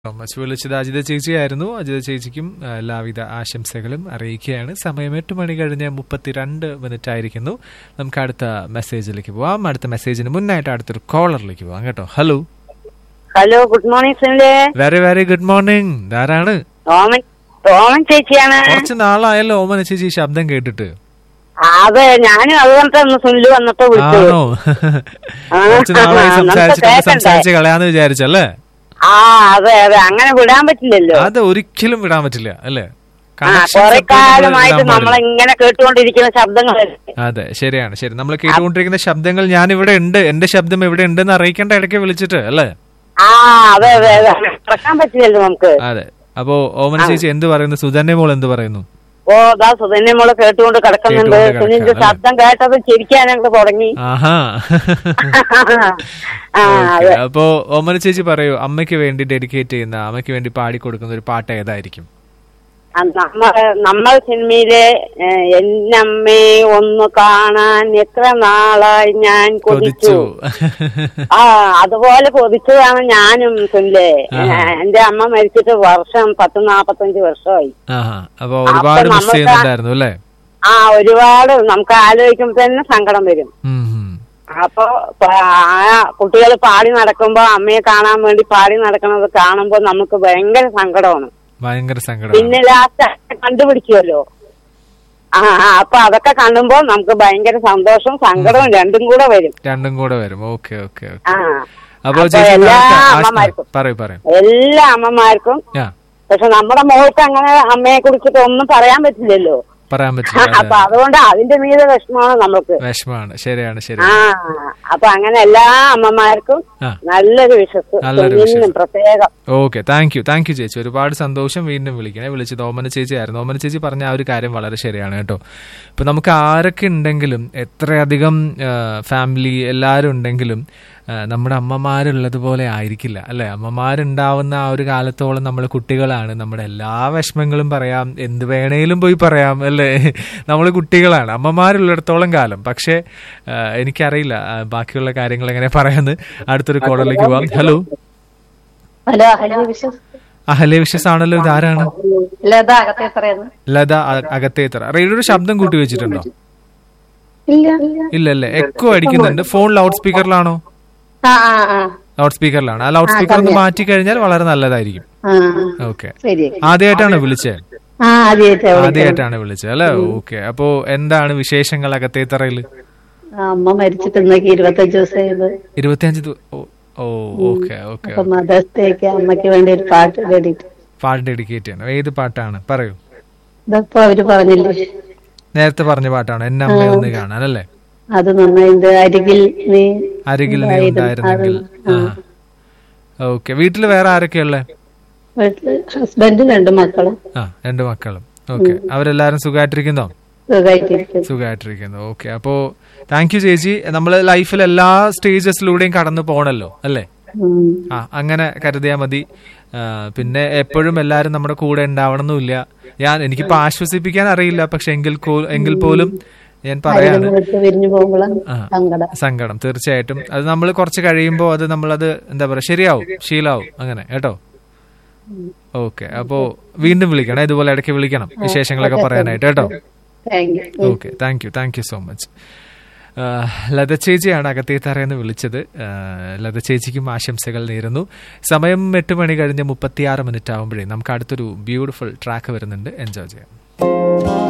Much വിളിച്ചത് അജിത ചേച്ചിയായിരുന്നു അജിത ചേച്ചിക്കും ആ, എല്ലാവിധ ആശംസകളും അറിയിക്കുകയാണ് സമയം എട്ട് മണി കഴിഞ്ഞ് മുപ്പത്തിരണ്ട് മിനിറ്റ് ആയിരിക്കുന്നു നമുക്ക് അടുത്ത മെസ്സേജിലേക്ക് പോവാം അടുത്ത മെസ്സേജിന് മുന്നായിട്ട് അടുത്തൊരു കോളറിലേക്ക് പോവാം കേട്ടോ ഹലോ ഹലോ ഗുഡ് മോർണിംഗ് സുനിലേ വെരി വെരി ഗുഡ് മോർണിംഗ് ധാരാണ് ഓമൻ ഓമൻ ചേച്ചിയാണ് കുറച്ച് നാളായല്ലോ ഓമന ചേച്ചി ഈ ശബ്ദം കേട്ടിട്ട് അതെ ഞാനും അതുകൊണ്ട് ഒന്ന് സുനില് വന്നപ്പോ വിളിച്ചത് ആണോ ആ, കുറച്ച് നാളായി നമുക്ക് സംസാരിച്ചിട്ട് കേക്കണ്ടേ? സംസാരിച്ച് കളയാന്ന് വിചാരിച്ചല്ലേ ആ അതെ അതെ അങ്ങനെ വിടാൻ പറ്റില്ലല്ലോ അത് ഒരിക്കലും വിടാൻ പറ്റില്ല അല്ലേ ആ Connections കൊറേ എപ്പോഴും നമ്മള് കാലമായിട്ട് വിടാൻ പാടില്ല. നമ്മളിങ്ങനെ കേട്ടുകൊണ്ടിരിക്കുന്ന ശബ്ദങ്ങളല്ലേ അതെ ശരിയാണ് ശരി നമ്മൾ കേട്ടുകൊണ്ടിരിക്കുന്ന ശബ്ദങ്ങൾ ഞാൻ ഇവിടെ ഉണ്ട് എന്റെ ശബ്ദം ഇവിടെ ഉണ്ടെന്ന് അറിയിക്കേണ്ട ഇടയ്ക്ക് വിളിച്ചിട്ട് അല്ലേ ആ അതെ അതെ അതെ കിടക്കാൻ പറ്റില്ലല്ലോ നമുക്ക് അതെ അപ്പോ ഓമന ചേച്ചി എന്ത് പറയുന്നു സുധന്യ മോൾ എന്ത് പറയുന്നു ഓ ദാ സുധന്യ മോള് കേട്ടുകൊണ്ട് കിടക്കുന്നുണ്ട് കേട്ടുകൊണ്ട് സുനിലിന്റെ കിടക്കാണ്, ശബ്ദം കേട്ടത് ചിരിക്കാനൊക്കെ തുടങ്ങി ആഹാ ആ ഓക്കേ. അതെ അപ്പോ ഓമന ചേച്ചി പറയൂ അമ്മയ്ക്ക് വേണ്ടി ഡെഡിക്കേറ്റ് ചെയ്യുന്ന അമ്മയ്ക്ക് വേണ്ടി പാടിക്കൊടുക്കുന്ന ഒരു പാട്ട് ഏതായിരിക്കും ആ, നമ്മ നമ്മൾ സിനിമയിലെ ഏഹ്, എന്നമ്മേ ഒന്ന് കാണാൻ എത്ര നാളായി ഞാൻ കൊതിച്ചു കൊതിച്ചു ആ അതുപോലെ കൊതിച്ചതാണ് ഞാനും സുനിലെ ആഹാ. എന്റെ അമ്മ മരിച്ചിട്ട് വർഷം പത്ത് നാപ്പത്തഞ്ച് വർഷമായി ആഹാ അപ്പൊ ഒരുപാട് മിസ് നമുക്ക് ചെയ്യുന്നുണ്ടായിരുന്നു അല്ലേ ആ ഒരുപാട് നമുക്ക് ആലോചിക്കുമ്പോ തന്നെ സങ്കടം വരും ഉം, ഉം. അപ്പൊ പ- ആ കുട്ടികൾ പാടി നടക്കുമ്പോ അമ്മയെ കാണാൻ വേണ്ടി പാടി നടക്കുന്നത് കാണുമ്പോ നമുക്ക് ഭയങ്കര സങ്കടമാണ് ഭയങ്കര സങ്കടം പിന്നെ ലാസ്റ്റ് കണ്ടുപിടിക്കുമല്ലോ ആ ആ, അപ്പൊ അതൊക്കെ കാണുമ്പോ നമുക്ക് ഭയങ്കര സന്തോഷവും സങ്കടവും രണ്ടും കൂടെ വരും രണ്ടും കൂടെ വരും ഓക്കെ ഓക്കെ ഓക്കെ ആ അപ്പോ അപ്പൊ ചേച്ചി എല്ലാ നമുക്ക് ആശ- അമ്മമാർക്കും. പറയൂ പറയൂ എല്ലാ അമ്മമാർക്കും ആ പക്ഷെ നമ്മുടെ മോൾക്ക് അങ്ങനെ അമ്മയെ കുറിച്ചിട്ട് ഒന്നും പറയാൻ പറ്റില്ലല്ലോ പറയാൻ പറ്റില്ല അപ്പൊ അതുകൊണ്ട് അതിന്റെ മീതെ വിഷമമാണ് നമുക്ക് വിഷമാണ് ശരിയാണ് ശരി ആ അപ്പൊ അങ്ങനെ എല്ലാ അമ്മമാർക്കും ആ. നല്ലൊരു വിശ്വസ് നല്ലൊരു കുഞ്ഞിനും പ്രത്യേകം okay thank you thank you ചേച്ചി ഒരുപാട് സന്തോഷം വീണ്ടും വിളിക്കണേ വിളിച്ചത് ഓമന ചേച്ചി ആയിരുന്നു ഓമന ചേച്ചി പറഞ്ഞ ആ ഒരു കാര്യം വളരെ ശരിയാണ് കേട്ടോ ഇപ്പൊ നമുക്ക് ആരൊക്കെ ഉണ്ടെങ്കിലും എത്രയധികം ഫാമിലി എല്ലാവരും ഉണ്ടെങ്കിലും ആ, നമ്മുടെ അമ്മമാരുള്ളതുപോലെ ആയിരിക്കില്ല അല്ലെ അമ്മമാരുണ്ടാവുന്ന ആ ഒരു കാലത്തോളം നമ്മൾ കുട്ടികളാണ് നമ്മുടെ എല്ലാ വിഷമങ്ങളും പറയാം എന്ത് വേണേലും പോയി പറയാം അല്ലേ നമ്മൾ കുട്ടികളാണ് അമ്മമാരുള്ളിടത്തോളം കാലം പക്ഷേ ആ, എനിക്കറിയില്ല ആ, ബാക്കിയുള്ള കാര്യങ്ങൾ എങ്ങനെ പറയാന്ന് അടുത്തൊരു കോളിലേക്ക് പോവാം ഹലോ ഹലോ ഹലോ വിശ്വസ് അഹലെ വിശ്വസ് ആണല്ലോ ഇതാരാണ് ലത അകത്തെ എത്രയെന്ന് ലത അ- അകത്തേത്തറ റേഡിയോയുടെ ശബ്ദം കൂട്ടി വെച്ചിട്ടുണ്ടോ ഇല്ല ഇല്ല അല്ലേ എക്കോ അടിക്കുന്നുണ്ട് ഫോൺ ലൗഡ് സ്പീക്കറിലാണോ ആ ആ ആ ലൗഡ് സ്പീക്കറിലാണ് ആ ലൗഡ് സ്പീക്കർ ഒന്ന് മാറ്റി കഴിഞ്ഞാൽ വളരെ നല്ലതായിരിക്കും ആ ഓക്കെ ശരി ആദ്യമായിട്ടാണ് വിളിച്ചത് ആ ആദ്യമായിട്ടാ വിളിച്ചത്. ആദ്യമായിട്ടാണ് വിളിച്ചത് അല്ലെ ഓക്കെ അപ്പോ എന്താണ് വിശേഷങ്ങൾ അകത്തേത്തറയില് ആ, അമ്മ മരിച്ചിട്ട് ഇന്നേക്ക് ഇരുപത്തഞ്ച് ദിവസമായത് ഇരുപത്തിയഞ്ച് ദിവ- ഓ- ഓ ഓക്കെ ഓക്കെ അപ്പൊ മദേഴ്സ് ഡേക്ക് അമ്മയ്ക്ക് വേണ്ടി ഒരു പാട്ട് വേണ്ടിട്ട് പാട്ട് ഡെഡിക്കേറ്റ് ചെയ്യണം ഏത് പാട്ടാണ് പറയൂ ഇതപ്പോ അവര് പറഞ്ഞില്ലേ നേരത്തെ പറഞ്ഞ പാട്ടാണ് എന്നെ അമ്മയെ ഒന്ന് കാണാൻ അല്ലേ അത് നന്നായിട്ട് അരികിൽ നീ അരികിൽ നീ ഉണ്ടായിരുന്നെങ്കിൽ ആ ഓക്കെ വീട്ടില് വേറെ ആരൊക്കെയുള്ളേ വീട്ടില് ഹസ്ബൻഡും രണ്ട് മക്കളും ആ രണ്ട് മക്കളും ഓക്കെ അവരെല്ലാരും സുഖമായിട്ടിരിക്കുന്നോ സുഖമായിട്ടിരിക്കുന്നു സുഖമായിട്ടിരിക്കുന്നു ഓക്കെ അപ്പോ താങ്ക് യു ചേച്ചി നമ്മൾ ലൈഫിൽ എല്ലാ സ്റ്റേജസിലൂടെയും കടന്നു പോണല്ലോ അല്ലേ ഉം. ആ അങ്ങനെ കരുതിയാ മതി ആ, പിന്നെ എപ്പോഴും എല്ലാരും നമ്മുടെ കൂടെ ഉണ്ടാവണമെന്നില്ല ഞാൻ എനിക്കിപ്പോ ആശ്വസിപ്പിക്കാൻ അറിയില്ല പക്ഷെ എങ്കിൽ കോ- എങ്കിൽ പോലും ഞാൻ പറയാണ് വിട്ട് പിരിഞ്ഞു പോകുമ്പോഴാണ് ആ. സങ്കടം സങ്കടം തീർച്ചയായിട്ടും അത് നമ്മൾ കുറച്ച് കഴിയുമ്പോൾ അത് നമ്മളത് എന്താ പറയാ ശരിയാവും ശീലാവും അങ്ങനെ കേട്ടോ ഓക്കെ അപ്പോ വീണ്ടും വിളിക്കണം ഇതുപോലെ ഇടയ്ക്ക് വിളിക്കണം വിശേഷങ്ങളൊക്കെ പറയാനായിട്ട് കേട്ടോ thank you okay thank you thank you so much Latha ചേച്ചിയാണ് അകത്തേത്തറയെന്ന് വിളിച്ചത് ആ, ലത ചേച്ചിക്കും ആശംസകൾ നേരുന്നു സമയം എട്ട് മണി കഴിഞ്ഞ് മുപ്പത്തിയാറ് മിനിറ്റ് ആകുമ്പോഴേ നമുക്ക് അടുത്തൊരു ബ്യൂട്ടിഫുൾ ട്രാക്ക് വരുന്നുണ്ട് എൻജോയ് ചെയ്യാം